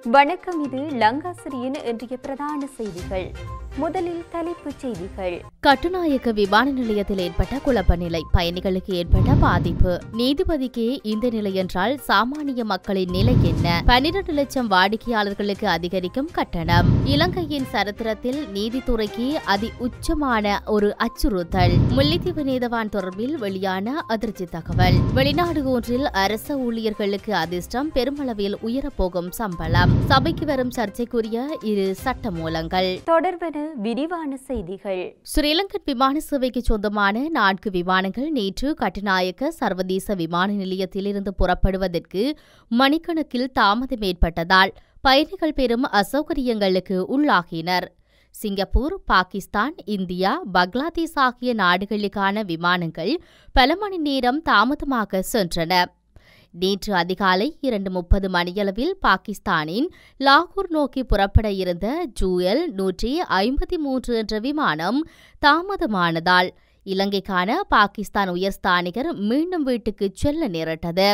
வணக்கம் இது லங்காசிரியின் இன்றைய பிரதான செய்திகள் முதலில் தலைப்புச் செய்திகள் கட்டுநாயக்க விமான நிலையத்தில் ஏற்பட்ட குழப்ப நிலை பயணிகளுக்கு ஏற்பட்ட பாதிப்பு நீதிபதிக்கு இந்த நிலை என்றால் சாமானிய மக்களின் நிலை என்ன பனிரண்டு லட்சம் வாடிக்கையாளர்களுக்கு அதிகரிக்கும் கட்டணம் இலங்கையின் சரித்திரத்தில் நீதித்துறைக்கு அதி உச்சமான ஒரு அச்சுறுத்தல் முல்லைத்தீவு நீதவான் தொடர்பில் வெளியான அதிர்ச்சி தகவல் வெளிநாடு ஒன்றில் அரச ஊழியர்களுக்கு அதிர்ஷ்டம் பெருமளவில் உயரப்போகும் சம்பளம் சபைக்கு வரும் சர்ச்சைக்குரிய இரு சட்ட மூலங்கள் தொடர்பென விரிவான செய்திகள் ஸ்ரீலங்கன் விமான சேவைக்கு சொந்தமான நான்கு விமானங்கள் நேற்று கட்டுநாயக்க சர்வதேச விமான நிலையத்திலிருந்து புறப்படுவதற்கு மணிக்கணக்கில் தாமதம் ஏற்பட்டதால் பயணிகள் பெரும் அசௌகரியங்களுக்கு உள்ளாகினர் சிங்கப்பூர் பாகிஸ்தான் இந்தியா பங்களாதேஷ் ஆகிய நாடுகளுக்கான விமானங்கள் பல மணி நேரம் தாமதமாக சென்றன நேற்று அதிகாலை இரண்டு முப்பது மணியளவில் பாகிஸ்தானின் லாகூர் நோக்கி புறப்பட இருந்த ஜூயல் நூற்றி ஐம்பத்தி மூன்று என்ற விமானம் தாமதமானதால் இலங்கைக்கான பாகிஸ்தான் உயர்ஸ்தானிகர் மீண்டும் வீட்டுக்கு செல்ல நேரிட்டது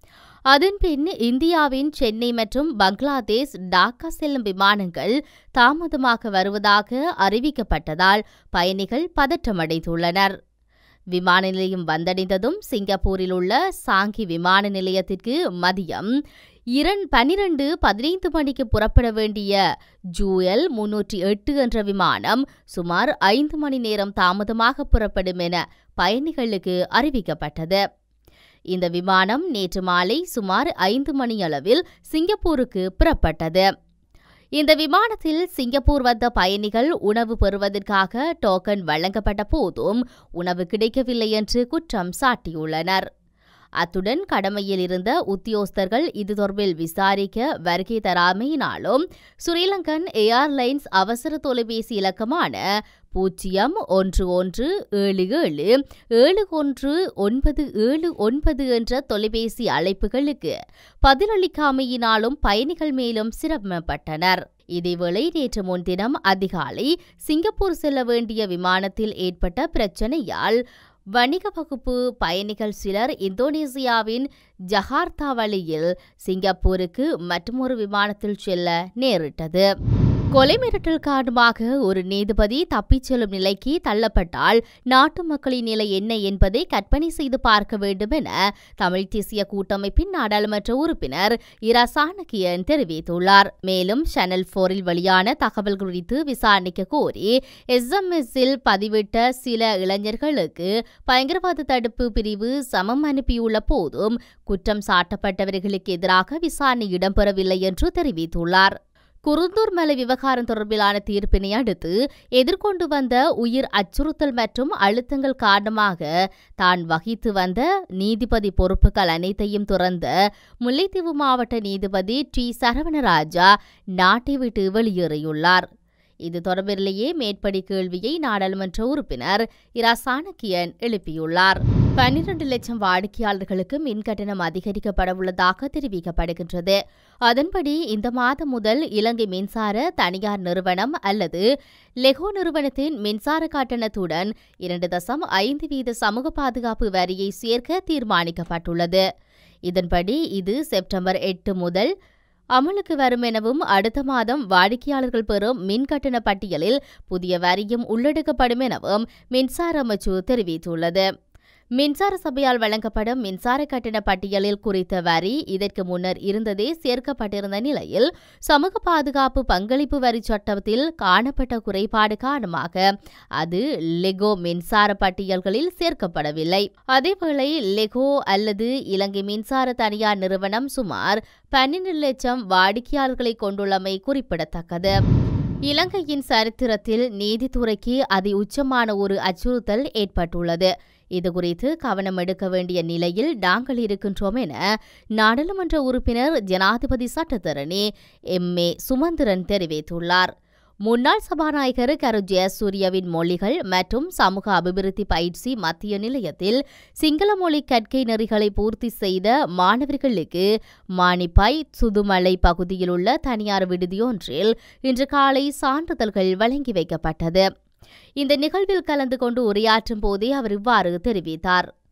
அதன்பின் இந்தியாவின் சென்னை மற்றும் பங்களாதேஷ் டாக்கா செல்லும் விமானங்கள் தாமதமாக வருவதாக அறிவிக்கப்பட்டதால் பயணிகள் பதற்றமடைந்துள்ளனர் விமான நிலையம் வந்தடைந்ததும் சிங்கப்பூரில் உள்ள சாங்கி விமான நிலையத்திற்கு மதியம் இரண் பனிரண்டு பதினைந்து மணிக்கு புறப்பட வேண்டிய ஜூயல் முன்னூற்றி எட்டு என்ற விமானம் சுமார் ஐந்து மணி நேரம் தாமதமாக புறப்படும் என பயணிகளுக்கு அறிவிக்கப்பட்டது இந்த விமானம் நேற்று மாலை சுமார் ஐந்து மணியளவில் சிங்கப்பூருக்கு புறப்பட்டது இந்த விமானத்தில் சிங்கப்பூர் வந்த பயணிகள் உணவு பெறுவதற்காக டோக்கன் வழங்கப்பட்ட போதும் உணவு கிடைக்கவில்லை என்று குற்றம் சாட்டியுள்ளனர் அத்துடன் கடமையில் இருந்த உத்தியோகஸ்தர்கள் இது தொடர்பில் விசாரிக்க வருகை தராமையினாலும் ஸ்ரீலங்கன் ஏர்லைன்ஸ் அவசர தொலைபேசி இலக்கமான பூஜ்ஜியம் ஒன்று ஒன்று ஏழு ஏழு ஏழு ஒன்று ஒன்பது ஏழு ஒன்பது என்ற தொலைபேசி அழைப்புகளுக்கு பதிலளிக்காமையினாலும் பயணிகள் மேலும் சிரமப்பட்டனர் இதேவேளை நேற்று முன்தினம் அதிகாலை சிங்கப்பூர் செல்ல வேண்டிய விமானத்தில் ஏற்பட்ட பிரச்சனையால் வணிக வகுப்பு பயணிகள் சிலர் இந்தோனேசியாவின் ஜகார்த்தா வழியில் சிங்கப்பூருக்கு மற்றொரு விமானத்தில் செல்ல நேரிட்டது கொலை மிரட்டல் காரணமாக ஒரு நீதிபதி தப்பிச் செல்லும் நிலைக்கு தள்ளப்பட்டால் நாட்டு மக்களின் நிலை என்ன என்பதை கற்பனை செய்து பார்க்க வேண்டும் என தமிழ் தேசிய கூட்டமைப்பின் நாடாளுமன்ற உறுப்பினர் இரா சாணக்கியன் தெரிவித்துள்ளார் மேலும் சேனல் போரில் வெளியான தகவல் குறித்து விசாரணைக்க கோரி எஸ்எம்எஸ்ஸில் பதிவிட்ட சில இளைஞர்களுக்கு பயங்கரவாத தடுப்பு பிரிவு சமம் அனுப்பியுள்ள போதும் குற்றம் சாட்டப்பட்டவர்களுக்கு எதிராக விசாரணை இடம்பெறவில்லை என்று தெரிவித்துள்ளார் குருந்தூர் மலை விவகாரம் தொடர்பிலான தீர்ப்பினை அடுத்து எதிர்கொண்டு வந்த உயிர் அச்சுறுத்தல் மற்றும் அழுத்தங்கள் காரணமாக தான் வகித்து வந்த நீதிபதி பொறுப்புகள் அனைத்தையும் துறந்த முல்லைத்தீவு மாவட்ட நீதிபதி டி சரவணராஜா நாட்டை விட்டு வெளியேறியுள்ளார் இது தொடர்பிலேயே மேற்படி கேள்வியை நாடாளுமன்ற உறுப்பினர் இரா சாணக்கியன் எழுப்பியுள்ளார் பன்னிரண்டு லட்சம் வாடிக்கையாளர்களுக்கு மின் கட்டணம் அதிகரிக்கப்பட உள்ளதாக தெரிவிக்கப்படுகின்றது அதன்படி இந்த மாதம் முதல் இலங்கை மின்சார தனியார் நிறுவனம் அல்லது லெகோ நிறுவனத்தின் மின்சார கட்டணத்துடன் இரண்டு தசம் ஐந்து வீத சமூக பாதுகாப்பு வரியை சேர்க்க தீர்மானிக்கப்பட்டுள்ளது இதன்படி இது செப்டம்பர் எட்டு முதல் அமலுக்கு வரும் எனவும் அடுத்த மாதம் வாடிக்கையாளர்கள் பெறும் மின் கட்டண பட்டியலில் புதிய வரியும் உள்ளடக்கப்படும் எனவும் மின்சார அமைச்சு தெரிவித்துள்ளது மின்சார சபையால் வழங்கப்படும் மின்சார கட்டண பட்டியலில் குறித்த வரி இதற்கு முன்னர் இருந்ததே சேர்க்கப்பட்டிருந்த நிலையில் சமூக பாதுகாப்பு பங்களிப்பு வரி சட்டத்தில் காணப்பட்ட குறைபாடு காரணமாக அது லெகோ மின்சார பட்டியல்களில் சேர்க்கப்படவில்லை அதேவேளை லெகோ அல்லது இலங்கை மின்சார தனியார் நிறுவனம் சுமார் பன்னிரண்டு லட்சம் வாடிக்கையாளர்களை கொண்டுள்ளமை குறிப்பிடத்தக்கது இலங்கையின் சரித்திரத்தில் நீதித்துறைக்கு அதி உச்சமான ஒரு அச்சுறுத்தல் ஏற்பட்டுள்ளது இதுகுறித்து கவனம் எடுக்க வேண்டிய நிலையில் நாங்கள் இருக்கின்றோம் என நாடாளுமன்ற உறுப்பினர் ஜனாதிபதி சட்டத்தரணி எம் ஏ சுமந்திரன் தெரிவித்துள்ளார் முன்னாள் சபாநாயகர் கரு ஜெயசூரியவின் மொழிகள் மற்றும் சமூக அபிவிருத்தி பயிற்சி மத்திய நிலையத்தில் சிங்கள மொழி கற்கை நெறிகளை பூர்த்தி செய்த மாணவர்களுக்கு மானிப்பாய் சுதுமலை பகுதியில் உள்ள தனியார் விடுதியொன்றில் இன்று காலை சான்றிதழ்கள் வழங்கி வைக்கப்பட்டது இந்த நிகழ்வில் கலந்து கொண்டு உரையாற்றும் போதே அவர் இவ்வாறு தெரிவித்தார்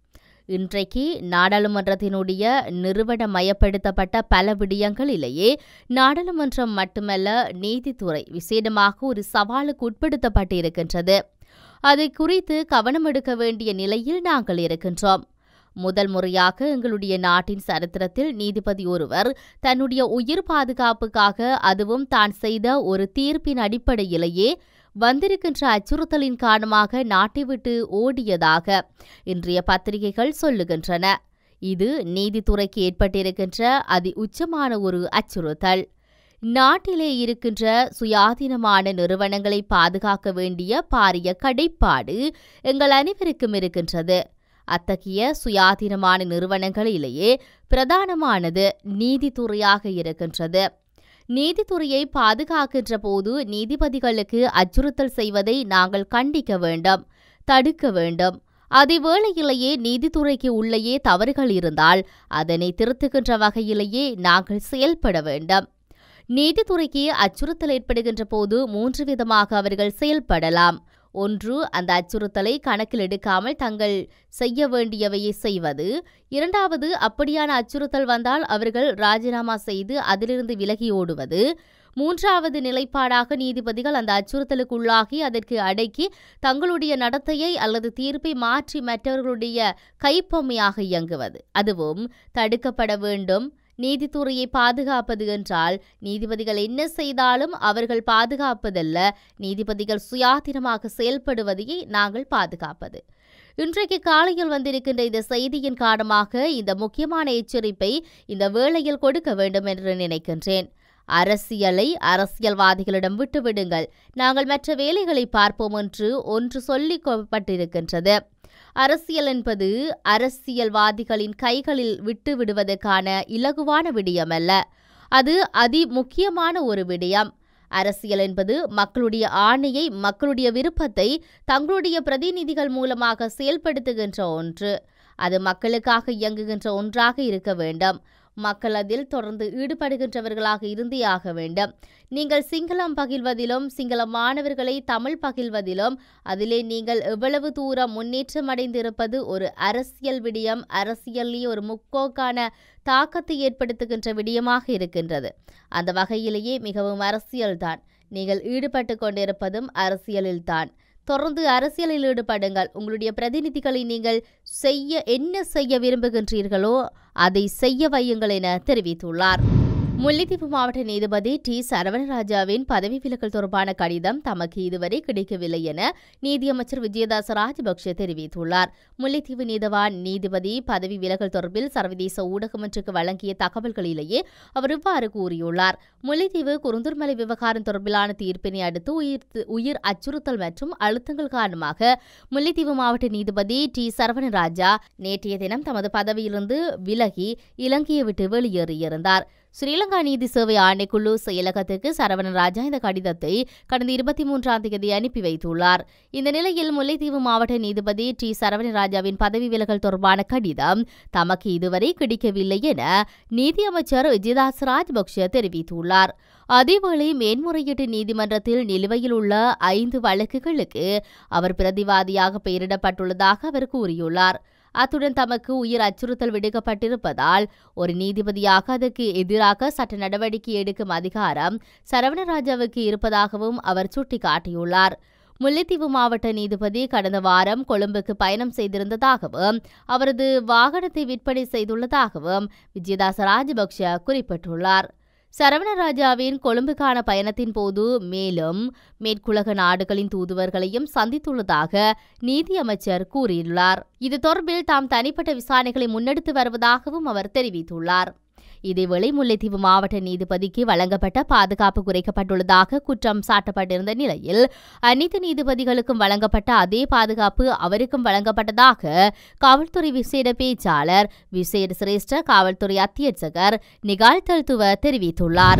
இன்றைக்கு நாடாளுமன்றத்தினுடைய நிறுவனமயப்படுத்தப்பட்ட பல விடயங்களிலேயே நாடாளுமன்றம் மட்டுமல்ல நீதித்துறை விசேடமாக ஒரு சவாலுக்கு உட்படுத்தப்பட்டிருக்கின்றது அதை குறித்து கவனம் எடுக்க வேண்டிய நிலையில் நாங்கள் இருக்கின்றோம் முதல் முறையாக எங்களுடைய நாட்டின் சரித்திரத்தில் நீதிபதி ஒருவர் தன்னுடைய உயிர் பாதுகாப்புக்காக அதுவும் தான் செய்த ஒரு தீர்ப்பின் அடிப்படையிலேயே வந்திருக்கின்ற அச்சுறுத்தலின் காரணமாக நாட்டை விட்டு ஓடியதாக இன்றைய பத்திரிகைகள் சொல்லுகின்றன இது நீதித்துறைக்கு ஏற்பட்டிருக்கின்ற அதி உச்சமான ஒரு அச்சுறுத்தல் நாட்டிலே இருக்கின்ற சுயாதீனமான நிறுவனங்களை பாதுகாக்க வேண்டிய பாரிய கடைப்பாடு எங்கள் அனைவருக்கும் இருக்கின்றது அத்தகைய சுயாதீனமான நிறுவனங்களிலேயே பிரதானமானது நீதித்துறையாக இருக்கின்றது நீதித்துறையை பாதுகாக்கின்ற போது நீதிபதிகளுக்கு அச்சுறுத்தல் செய்வதை நாங்கள் கண்டிக்க வேண்டும் தடுக்க வேண்டும் அதேவேளையிலேயே நீதித்துறைக்கு உள்ளேயே தவறுகள் இருந்தால் அதனை திருத்துகின்ற வகையிலேயே நாங்கள் செயல்பட வேண்டும் நீதித்துறைக்கு அச்சுறுத்தல் ஏற்படுகின்ற போது மூன்று விதமாக அவர்கள் செயல்படலாம் ஒன்று அந்த அச்சுறுத்தலை கணக்கில் எடுக்காமல் தங்கள் செய்ய வேண்டியவையை செய்வது இரண்டாவது அப்படியான அச்சுறுத்தல் வந்தால் அவர்கள் ராஜினாமா செய்து அதிலிருந்து விலகி ஓடுவது மூன்றாவது நிலைப்பாடாக நீதிபதிகள் அந்த அச்சுறுத்தலுக்குள்ளாகி அதற்கு அடக்கி தங்களுடைய நடத்தையை அல்லது தீர்ப்பை மாற்றி மற்றவர்களுடைய கைப்பொம்மையாக இயங்குவது அதுவும் தடுக்கப்பட வேண்டும் நீதித்துறையை பாதுகாப்பது என்றால் நீதிபதிகள் என்ன செய்தாலும் அவர்கள் பாதுகாப்பதல்ல நீதிபதிகள் சுயாதீனமாக செயல்படுவதையே நாங்கள் பாதுகாப்பது இன்றைக்கு காலையில் வந்திருக்கின்ற இந்த செய்தியின் காரணமாக இந்த முக்கியமான எச்சரிப்பை இந்த வேளையில் கொடுக்க வேண்டும் என்று நினைக்கின்றேன் அரசியலை அரசியல்வாதிகளிடம் விட்டுவிடுங்கள் நாங்கள் மற்ற வேலைகளை பார்ப்போம் என்று ஒன்று சொல்லிக்கப்பட்டிருக்கின்றது அரசியல் என்பது அரசியல்வாதிகளின் கைகளில் விட்டு விடுவதற்கான இலகுவான விடயமல்ல அது அதி முக்கியமான ஒரு விடயம் அரசியல் என்பது மக்களுடைய ஆணையை மக்களுடைய விருப்பத்தை தங்களுடைய பிரதிநிதிகள் மூலமாக செயல்படுத்துகின்ற ஒன்று அது மக்களுக்காக இயங்குகின்ற ஒன்றாக இருக்க வேண்டும் மக்கள் அதில் தொடர்ந்து ஈடுபடுகின்றவர்களாக இருந்தே ஆக வேண்டும் நீங்கள் சிங்களம் பகிர்வதிலும் சிங்கள மாணவர்களை தமிழ் பகிர்வதிலும் அதிலே நீங்கள் எவ்வளவு தூரம் முன்னேற்றம் அடைந்திருப்பது ஒரு அரசியல் விடயம் அரசியலிலே ஒரு முக்கோக்கான தாக்கத்தை ஏற்படுத்துகின்ற விடயமாக இருக்கின்றது அந்த வகையிலேயே மிகவும் அரசியல்தான் நீங்கள் ஈடுபட்டு கொண்டிருப்பதும் அரசியலில்தான் தொடர்ந்து அரசியலில் ஈடுபடுங்கள் உங்களுடைய பிரதிநிதிகளை நீங்கள் செய்ய என்ன செய்ய விரும்புகின்றீர்களோ அதை செய்ய வையுங்கள் என தெரிவித்துள்ளார் முல்லைத்தீவு மாவட்ட நீதிபதி டி சரவணராஜாவின் பதவி விலகல் தொடர்பான கடிதம் தமக்கு இதுவரை கிடைக்கவில்லை என நீதியமைச்சர் விஜயதாச ராஜபக்ஷ தெரிவித்துள்ளார் முல்லைத்தீவு நீதவான் நீதிபதி பதவி விலகல் தொடர்பில் சர்வதேச ஊடகம் ஒன்றுக்கு வழங்கிய தகவல்களிலேயே அவர் இவ்வாறு கூறியுள்ளார் முல்லைத்தீவு குருந்தூர்மலை விவகாரம் தொடர்பிலான தீர்ப்பினை அடுத்து உயிர் உயிர் அச்சுறுத்தல் மற்றும் அழுத்தங்கள் காரணமாக முல்லைத்தீவு மாவட்ட நீதிபதி டி சரவணராஜா நேற்றைய தினம் தமது பதவியிலிருந்து விலகி இலங்கையை விட்டு வெளியேறியிருந்தார் ஸ்ரீலங்கா நீதி சேவை ஆணைக்குழு செயலகத்துக்கு சரவணராஜா இந்த கடிதத்தை கடந்த இருபத்தி மூன்றாம் தேதி அனுப்பி வைத்துள்ளார் இந்த நிலையில் முல்லைத்தீவு மாவட்ட நீதிபதி டி சரவணராஜாவின் பதவி விலகல் தொடர்பான கடிதம் தமக்கு இதுவரை கிடைக்கவில்லை என நீதியமைச்சர் விஜயதாஸ் ராஜபக்ஷ தெரிவித்துள்ளார் அதேவேளை மேன்முறையீட்டு நீதிமன்றத்தில் நிலுவையில் உள்ள ஐந்து வழக்குகளுக்கு அவர் பிரதிவாதியாக பெயரிடப்பட்டுள்ளதாக அவர் கூறியுள்ளார் அத்துடன் தமக்கு உயிர் அச்சுறுத்தல் விடுக்கப்பட்டிருப்பதால் ஒரு நீதிபதியாக அதற்கு எதிராக சட்ட நடவடிக்கை எடுக்கும் அதிகாரம் சரவணராஜாவுக்கு இருப்பதாகவும் அவர் சுட்டிக்காட்டியுள்ளார் முல்லைத்தீவு மாவட்ட நீதிபதி கடந்த வாரம் கொழும்புக்கு பயணம் செய்திருந்ததாகவும் அவரது வாகனத்தை விற்பனை செய்துள்ளதாகவும் விஜயதாச ராஜபக்ஷ குறிப்பிட்டுள்ளார் சரவணராஜாவின் கொழும்புக்கான பயணத்தின் போது மேலும் மேற்குலக நாடுகளின் தூதுவர்களையும் சந்தித்துள்ளதாக நீதியமைச்சர் கூறியுள்ளார் இது தொடர்பில் தாம் தனிப்பட்ட விசாரணைகளை முன்னெடுத்து வருவதாகவும் அவர் தெரிவித்துள்ளார் இதேவேளை முல்லைத்தீவு மாவட்ட நீதிபதிக்கு வழங்கப்பட்ட பாதுகாப்பு குறைக்கப்பட்டுள்ளதாக குற்றம் சாட்டப்பட்டிருந்த நிலையில் அனைத்து நீதிபதிகளுக்கும் வழங்கப்பட்ட அதே பாதுகாப்பு அவருக்கும் வழங்கப்பட்டதாக காவல்துறை விசேட பேச்சாளர் விசேட சிரேஷ்ட காவல்துறை அத்தியட்சகர் நிகால் தல்துவ தெரிவித்துள்ளார்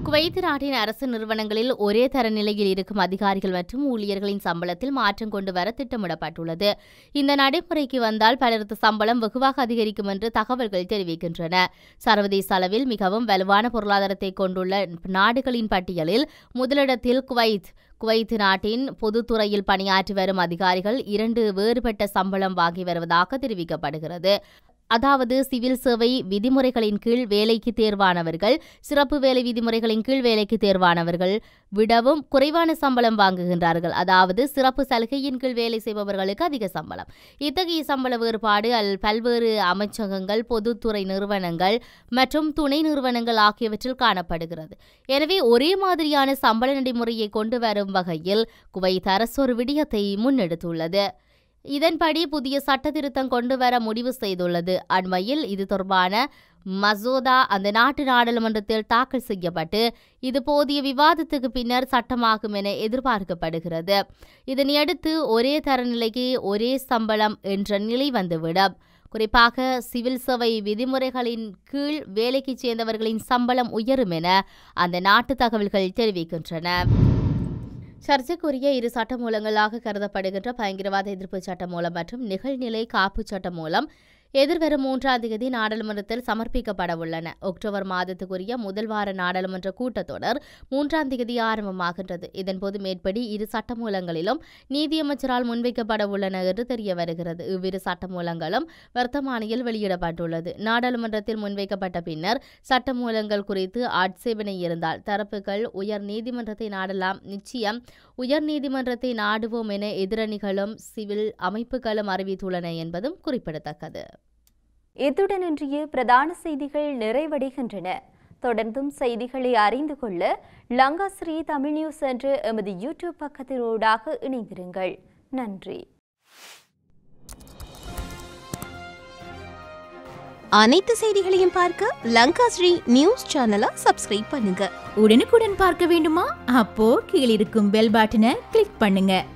குவைத் நாட்டின் அரசு நிறுவனங்களில் ஒரே தர நிலையில் இருக்கும் அதிகாரிகள் மற்றும் ஊழியர்களின் சம்பளத்தில் மாற்றம் கொண்டு வர திட்டமிடப்பட்டுள்ளது இந்த நடைமுறைக்கு வந்தால் பலரது சம்பளம் வெகுவாக அதிகரிக்கும் என்று தகவல்கள் தெரிவிக்கின்றன சர்வதேச அளவில் மிகவும் வலுவான பொருளாதாரத்தை கொண்டுள்ள நாடுகளின் பட்டியலில் முதலிடத்தில் குவைத் குவைத் நாட்டின் பொதுத்துறையில் பணியாற்றி வரும் அதிகாரிகள் இரண்டு வேறுபட்ட சம்பளம் வாங்கி வருவதாக தெரிவிக்கப்படுகிறது அதாவது சிவில் சேவை விதிமுறைகளின் கீழ் வேலைக்கு தேர்வானவர்கள் சிறப்பு வேலை விதிமுறைகளின் கீழ் வேலைக்கு தேர்வானவர்கள் விடவும் குறைவான சம்பளம் வாங்குகின்றார்கள் அதாவது சிறப்பு சலுகையின் கீழ் வேலை செய்பவர்களுக்கு அதிக சம்பளம் இத்தகைய சம்பள வேறுபாடு அல் பல்வேறு அமைச்சகங்கள் பொதுத்துறை நிறுவனங்கள் மற்றும் துணை நிறுவனங்கள் ஆகியவற்றில் காணப்படுகிறது எனவே ஒரே மாதிரியான சம்பள நடைமுறையை கொண்டு வரும் வகையில் குவைத் அரசு ஒரு விடயத்தை முன்னெடுத்துள்ளது இதன்படி புதிய சட்ட திருத்தம் கொண்டு வர முடிவு செய்துள்ளது அண்மையில் இது தொடர்பான மசோதா அந்த நாட்டு நாடாளுமன்றத்தில் தாக்கல் செய்யப்பட்டு இது போதிய விவாதத்துக்கு பின்னர் சட்டமாகும் என எதிர்பார்க்கப்படுகிறது இதனையடுத்து ஒரே தரநிலைக்கு ஒரே சம்பளம் என்ற நிலை வந்துவிடும் குறிப்பாக சிவில் சேவை விதிமுறைகளின் கீழ் வேலைக்கு சேர்ந்தவர்களின் சம்பளம் உயரும் என அந்த நாட்டு தகவல்கள் தெரிவிக்கின்றன சர்ச்சைக்குரிய இரு சட்டமூலங்களாக கருதப்படுகின்ற பயங்கரவாத எதிர்ப்பு சட்டமூலம் மற்றும் நிகழ்நிலை காப்பு சட்டமூலம் எதிர்வரும் மூன்றாம் தேதி நாடாளுமன்றத்தில் சமர்ப்பிக்கப்பட உள்ளன அக்டோபர் மாதத்துக்குரிய முதல் வார நாடாளுமன்ற கூட்டத்தொடர் மூன்றாம் தேதி ஆரம்பமாகின்றது இதன்போது மேற்படி இரு சட்டமூலங்களிலும் நீதியமைச்சரால் முன்வைக்கப்பட உள்ளன என்று தெரிய வருகிறது இவ்விரு சட்டமூலங்களும் வர்த்தமானியில் வெளியிடப்பட்டுள்ளது நாடாளுமன்றத்தில் முன்வைக்கப்பட்ட பின்னர் சட்டமூலங்கள் குறித்து ஆட்சேபனை இருந்தால் தரப்புகள் உயர் நீதிமன்றத்தை நாடலாம் நிச்சயம் உயர் நீதிமன்றத்தை நாடுவோம் என எதிரணிகளும் சிவில் அமைப்புகளும் அறிவித்துள்ளன என்பதும் குறிப்பிடத்தக்கது இத்துடன் இன்றைய பிரதான செய்திகள் நிறைவடைகின்றன தொடர்ந்தும் செய்திகளை அறிந்து கொள்ள லங்காஸ்ரீ தமிழ் நியூஸ் என்ற எமது யூடியூப் பக்கத்தினூடாக இணைந்திருங்கள் நன்றி அனைத்து செய்திகளையும் பார்க்க லங்கா ஸ்ரீ நியூஸ் சேனலை சப்ஸ்கிரைப் பண்ணுங்க உடனுக்குடன் பார்க்க வேண்டுமா அப்போ கீழிருக்கும் பெல் பட்டனை கிளிக் பண்ணுங்க